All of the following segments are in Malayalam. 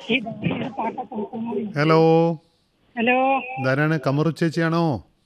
ഹലോ ഹലോ ഇതാരാണ് കമറു ചേച്ചിയാണോ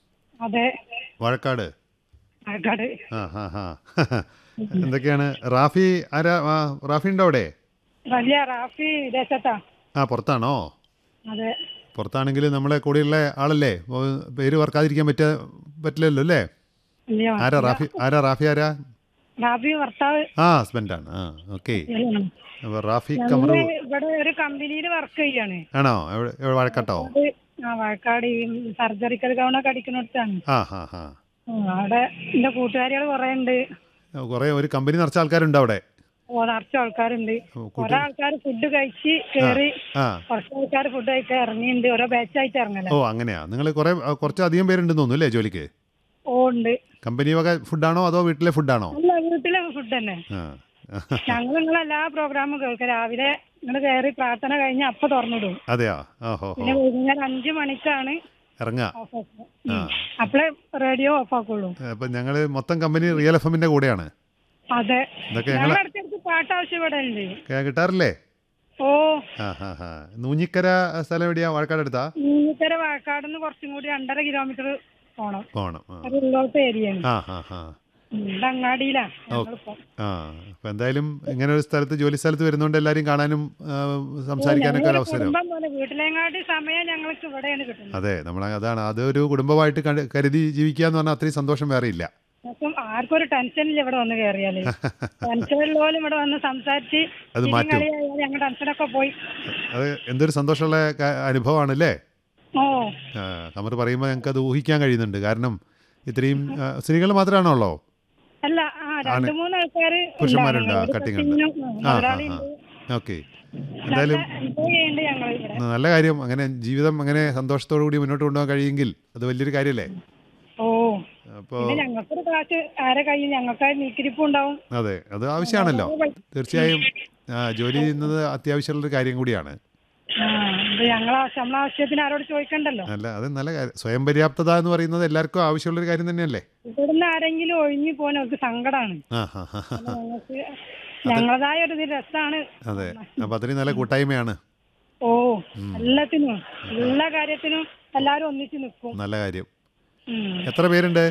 അതെ വാഴക്കാട് ആൾക്കാട് ആ ഹാ ഹാ എന്തൊക്കെയാണ് റാഫി ആരാ ആ, റാഫി ഉണ്ടോ അവിടെ വലിയ റാഫി ദേശത്താ ആ പുറത്താണോ അതെ പുറത്താണെങ്കിൽ നമ്മളെ കൂടെയുള്ള ആളല്ലേ ഓ, പേര് ഓർക്കാതിരിക്കാൻ പറ്റ പറ്റില്ലല്ലോ അല്ലേ വലിയ ആരാ റാഫി ആരാ റാഫി ആരാ റാഫി ഭർത്താവ് ആ ഹസ്ബൻഡാണ് ആ ഓക്കെ ഇവരാണ്. അപ്പോൾ റാഫി ഞങ്ങള് കമറു ഇവിടെ ഒരു കമ്പനിയിൽ വർക്ക് ചെയ്യാണ് ആണോ എവിടെ എവിടെ വാഴക്കാട്ടോ അത് ആ വാഴക്കാട് ഈ സർജറിക്കൽ ഗൗണൊക്കെ അടിക്കുന്നിടത്താണ് ആ ഹാ ഹാ അവിടെ എന്റെ കൂട്ടുകാരികൾ കുറെ ഉണ്ട് കുറേ ഒരു കമ്പനി നിറച്ച ആൾക്കാരുണ്ട് അവിടെ ഓ, നിറച്ച ആൾക്കാരുണ്ട് ഓ, കുറെ ആൾക്കാർ ഫുഡ് കഴിച്ച് കേറി ആ കുറച്ച് ആൾക്കാർ ഫുഡ് കഴിക്കാൻ ഇറങ്ങിയിട്ടുണ്ട് ഓരോ ബാച്ചായിട്ട് ഇറങ്ങല ഓ അങ്ങനെയാ നിങ്ങൾ കുറേ ആ, കുറച്ച് അധികം പേരുണ്ടെന്ന് തോന്നുന്നു അല്ലേ ജോലിക്ക് ഓ ഉണ്ട് കമ്പനി വക ഫുഡാണോ അതോ വീട്ടിലെ ഫുഡാണോ അല്ല വീട്ടിലെ ഫുഡ് തന്നെ ആ ഞങ്ങൾ നിങ്ങളെ എല്ലാ പ്രോഗ്രാമും കേൾക്കാം രാവിലെ നിങ്ങൾ കയറി പ്രാർത്ഥന കഴിഞ്ഞ് അപ്പൊ തുറന്നിടും അതെയോ ഓഹോ ഹോ പിന്നെ വൈകുന്നേരം അഞ്ചു മണിക്കാണ് ഇറങ്ങാ ഓഫ് ആക്കുക അപ്പളേ റേഡിയോ ഓഫ് ആക്കുള്ളൂ അപ്പം ഞങ്ങൾ മൊത്തം കമ്പനി റിയൽ എഫ് എമ്മിൻ്റെ കൂടെയാണ് അതെ ഇതൊക്കെ ഞങ്ങൾ ഞങ്ങൾ അടുത്തടുത്ത് പാട്ട് ആവശ്യപ്പെടലുണ്ട് കിട്ടാറില്ലേ ഓ ആ ഹാ ഹാ നൂഞ്ഞിക്കര സ്ഥലം എവിടെയാ വാഴക്കാട് അടുത്താ മൂന്നിത്തര വാഴക്കാട് നിന്ന് കുറച്ചും കൂടി രണ്ടര കിലോമീറ്റർ പോണം പോണം ആ അത് ഉള്ളോട്ട് ഏരിയയാണ് ആ ഹാ ഹാ ഉം, ഇത് അങ്ങാടിയിലാ ഞങ്ങളിപ്പോ ആ അപ്പം എന്തായാലും ഇങ്ങനെ ഒരു സ്ഥലത്ത് ജോലി സ്ഥലത്ത് വരുന്നതുകൊണ്ട് എല്ലാവരും കാണാനും ആ, സംസാരിക്കാനൊക്കെ ഒരു ഞങ്ങളൊരു അവസരം കുടുംബം പോലെ വീട്ടിലെങ്ങാട്ടി സമയം ഞങ്ങൾക്ക് ഇവിടെയാണ് കിട്ടുന്നത് അതെ നമ്മൾ അതാണ് അതൊരു കുടുംബമായിട്ട് കണ്ട് കരുതി ജീവിക്കുക എന്ന് പറഞ്ഞാൽ അത്രയും സന്തോഷം വേറെ ഇല്ല അപ്പം ആർക്കും ഒരു ടെൻഷൻ ഇല്ല ഇവിടെ വന്ന് കയറിയാല് ടെൻഷനുള്ളവരും ഇവിടെ വന്ന് സംസാരിച്ച് അത് ചിരിയും മാറ്റും. കളിയായാൽ ഞങ്ങളുടെ ടെൻഷനൊക്കെ പോയി അത് എന്തൊരു സന്തോഷമുള്ള ക- അനുഭവമാണല്ലേ ഓ ആ, കമർ പറയുമ്പോൾ ഞങ്ങൾക്ക് അത് ഊഹിക്കാൻ കഴിയുന്നുണ്ട് കാരണം ഇത്രയും സ്ത്രീകൾ മാത്രമാണോ ഉള്ളോ അല്ല ആ രണ്ട് മൂന്ന് ആൾക്കാര് പുരുഷന്മാരുണ്ട്, ഉണ്ടായിരുന്നു. ഒരു കട്ടിങ് ഉണ്ട്. കട്ടിങ്ങിനും, ആ ആ, ഹാ മുതലാളി ഹാ ഉണ്ട്. ഓക്കെ നല്ല എന്തായാലും എൻജോയ് ചെയ്യുന്നുണ്ട് ഞങ്ങൾ ഇവിടെ നല്ല കാര്യം അങ്ങനെ ജീവിതം അങ്ങനെ സന്തോഷത്തോടു കൂടി മുന്നോട്ട് കൊണ്ടുപോകാൻ കഴിയുമെങ്കിൽ അത് വലിയൊരു കാര്യമല്ലേ ഓ അപ്പോൾ പിന്നെ ഞങ്ങൾക്കൊരു കാശ് ആരെ കയ്യിൽ ഞങ്ങൾക്കായി നീക്കിരിപ്പും ഉണ്ടാവും അതെ അത് ആവശ്യമാണല്ലോ തീർച്ചയായും ആ, ജോലി ചെയ്യുന്നത് അത്യാവശ്യമുള്ളൊരു കാര്യം കൂടിയാണ് ആ ഇത് ഞങ്ങളെ ആവശ്യം നമ്മളെ ആവശ്യത്തിന് ആരോട് ചോദിക്കണ്ടല്ലോ അല്ല അത് നല്ല കാര്യം സ്വയം പര്യാപ്തത എന്ന് പറയുന്നത് എല്ലാവർക്കും ആവശ്യമുള്ളൊരു കാര്യം തന്നെയല്ലേ ഇവിടുന്ന് ആരെങ്കിലും ഒഴിഞ്ഞു പോകാൻ അവർക്ക് സങ്കടമാണ് ആ ഹാ ഹാ ഹാ. ഞങ്ങൾക്ക് ഞങ്ങളതായ ഒരു ഇത് രസമാണ് അതെ അപ്പം അത്രയും നല്ല കൂട്ടായ്മയാണ് ഓ എല്ലാത്തിനും എല്ലാ കാര്യത്തിനും എല്ലാരും ഒന്നിച്ച് നിൽക്കും നല്ല കാര്യം ഉം. എത്ര പേരുണ്ട്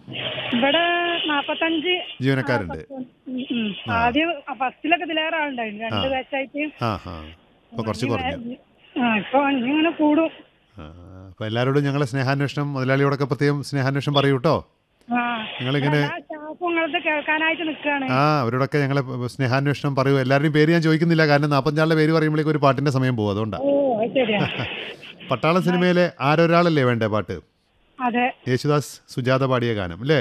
ഇവിടെ നാപ്പത്തഞ്ച് ജീവനക്കാരുണ്ട് ഉം, ഉം. ആദ്യം ഫസ്റ്റിലൊക്കെ ഇതിലേറെ ആളുണ്ടായിരുന്നു രണ്ട് ബാച്ചായിട്ട് ആ ഹാ അപ്പോൾ കുറച്ച് കുറഞ്ഞു ആ ഇപ്പൊ ഇങ്ങനെ കൂടും അപ്പോൾ എല്ലാവരോടും ഞങ്ങളെ സ്നേഹാന്വേഷണം മുതലാളിയോടൊക്കെ പ്രത്യേകം സ്നേഹാന്വേഷണം പറയൂ കേട്ടോ ആ നിങ്ങളിങ്ങനെ എല്ലാ സ്റ്റാഫും നിങ്ങളത് കേൾക്കാനായിട്ട് നിൽക്കുകയാണ് ആ അവരോടൊക്കെ ഞങ്ങളെ സ്നേഹാന്വേഷണം പറയൂ എല്ലാവരുടെയും പേര് ഞാൻ ചോദിക്കുന്നില്ല കാരണം നാൽപ്പഞ്ചാളുടെ പേര് പറയുമ്പോഴേക്കും ഒരു പാട്ടിൻ്റെ സമയം പോകും അതുകൊണ്ടാണ് ഓ അത് ശരിയാ പട്ടാളം സിനിമയിലെ ആരൊരാളല്ലേ വേണ്ടേ പാട്ട് അതെ യേശുദാസ് സുജാത പാടിയ ഗാനം അല്ലേ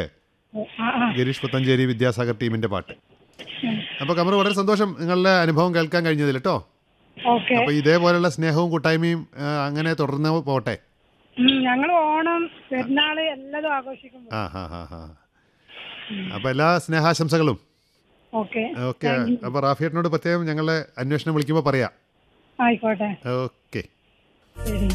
ആ ആ ഗിരീഷ് പുത്തഞ്ചേരി വിദ്യാസാഗർ ടീമിന്റെ പാട്ട് അപ്പോൾ കമർ വളരെ സന്തോഷം നിങ്ങളുടെ അനുഭവം കേൾക്കാൻ കഴിഞ്ഞതിൽ കേട്ടോ ഓക്കെ അപ്പോൾ ഇതേപോലെയുള്ള സ്നേഹവും കൂട്ടായ്മയും ആ, അങ്ങനെ തുടർന്ന് പോട്ടെ ഞങ്ങൾ ഓണം പെരുന്നാള് എല്ലാതും ആഘോഷിക്കും ആ ഹാ ഹാ ഹാ അപ്പോൾ എല്ലാ സ്നേഹാശംസകളും ഓക്കെ ഓക്കെ അപ്പോൾ റാഫിയേട്ടനോട് പ്രത്യേകം ഞങ്ങളെ അന്വേഷണം വിളിക്കുമ്പോൾ പറയാം ആയിക്കോട്ടെ ഓക്കെ ശരി